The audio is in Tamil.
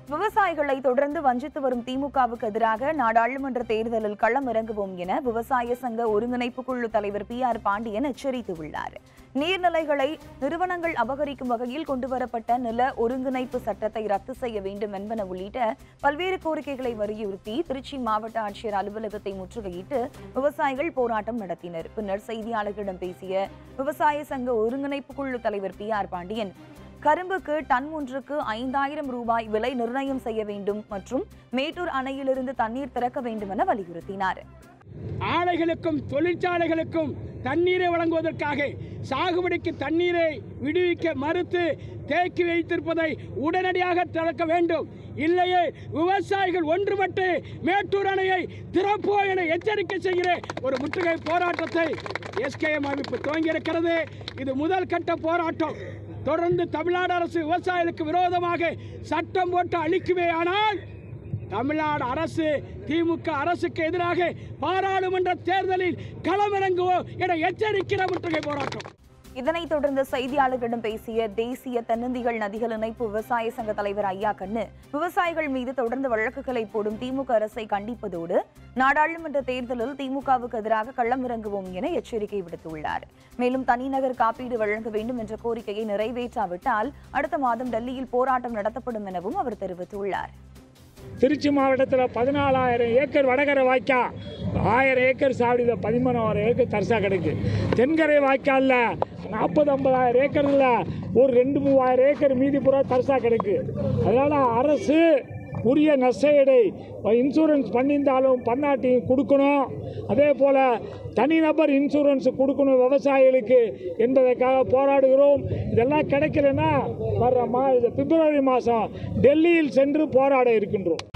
விவசாயிகளை தொடர்ந்து வஞ்சித்து வரும் திமுகவுக்கு எதிராக நாடாளுமன்ற தேர்தலில் களம் இறங்குவோம் என விவசாய சங்க ஒருங்கிணைப்பு குழு தலைவர் பி ஆர் பாண்டியன் எச்சரித்துள்ளார் நீர்நிலைகளை நிறுவனங்கள் அபகரிக்கும் வகையில் கொண்டுவரப்பட்ட நில ஒருங்கிணைப்பு சட்டத்தை ரத்து செய்ய வேண்டும் என்பன உள்ளிட்ட பல்வேறு கோரிக்கைகளை வலியுறுத்தி திருச்சி மாவட்ட ஆட்சியர் அலுவலகத்தை முற்றுகையிட்டு விவசாயிகள் போராட்டம் நடத்தினர் பின்னர் செய்தியாளர்களிடம் பேசிய விவசாய சங்க ஒருங்கிணைப்பு குழு தலைவர் பி ஆர் பாண்டியன் கரும்புக்கு டன் ஒன்றுக்கு ஐந்தாயிரம் ரூபாய் விலை நிர்ணயம் செய்ய வேண்டும் மற்றும் மேட்டூர் அணையிலிருந்து தண்ணீர் திறக்க வேண்டும் என வலியுறுத்தினார் ஆலைகளுக்கும் தொழிற்சாலைகளுக்கும் தண்ணீரை வழங்குவதற்காக சாகுபடிக்கு தண்ணீரை விடுவிக்க மறுத்து தேக்கி வைத்திருப்பதை உடனடியாக திறக்க வேண்டும் இல்லையே விவசாயிகள் ஒன்றுபட்டு மேட்டூர் அணையை திறப்போம் என எச்சரிக்கை செய்கிற ஒரு முற்றுகை போராட்டத்தை எஸ்கேஎம் அமைப்பு துவங்கியிருக்கிறது இது முதல் கட்ட போராட்டம் தொடர்ந்து தமிழ்நாடு அரசு விவசாயிகளுக்கு விரோதமாக சட்டம் போட்டு அளிக்குமே ஆனால் தமிழ்நாடு அரசு திமுக அரசுக்கு எதிராக பாராளுமன்ற தேர்தலில் களமிறங்குவோம் என எச்சரிக்கிற முற்றுகை போராட்டம் இதனைத் தொடர்ந்து செய்தியாளர்களிடம் பேசிய தேசிய தென்னந்திகள் நதிகள் இணைப்பு விவசாய சங்க தலைவர் ஐயா கண்ணு விவசாயிகள் மீது தொடர்ந்து வழக்குகளை போடும் திமுக அரசை கண்டிப்பதோடு நாடாளுமன்ற தேர்தலில் திமுகவுக்கு எதிராக களமிறங்குவோம் என எச்சரிக்கை விடுத்துள்ளார் மேலும் தனிநகர் காப்பீடு வழங்க வேண்டும் என்ற கோரிக்கையை நிறைவேற்றாவிட்டால் அடுத்த மாதம் டெல்லியில் போராட்டம் நடத்தப்படும் எனவும் அவர் தெரிவித்துள்ளார் திருச்சி மாவட்டத்தில் பதினாலாயிரம் ஏக்கர் வடகரை வாய்க்கா ஆயிரம் ஏக்கர் சாவடியில் பதிமூணாயிரம் ஏக்கர் தரிசா கிடக்கு தென்கரை வாய்க்காலில் நாற்பது ஐம்பதாயிரம் ஏக்கரில் ஒரு ரெண்டு மூவாயிரம் ஏக்கர் மீதி பூரா தரிசா கிடக்கு அதனால் அரசு உரிய நஷ்டஈடை இன்சூரன்ஸ் பண்ணியிருந்தாலும் பண்ணாட்டியும் கொடுக்கணும் அதே போல் தனிநபர் இன்சூரன்ஸ் கொடுக்கணும் விவசாயிகளுக்கு என்பதற்காக போராடுகிறோம் இதெல்லாம் கிடைக்கலன்னா வர்ற மா பிப்ரவரி மாதம் டெல்லியில் சென்று போராட இருக்கின்றோம்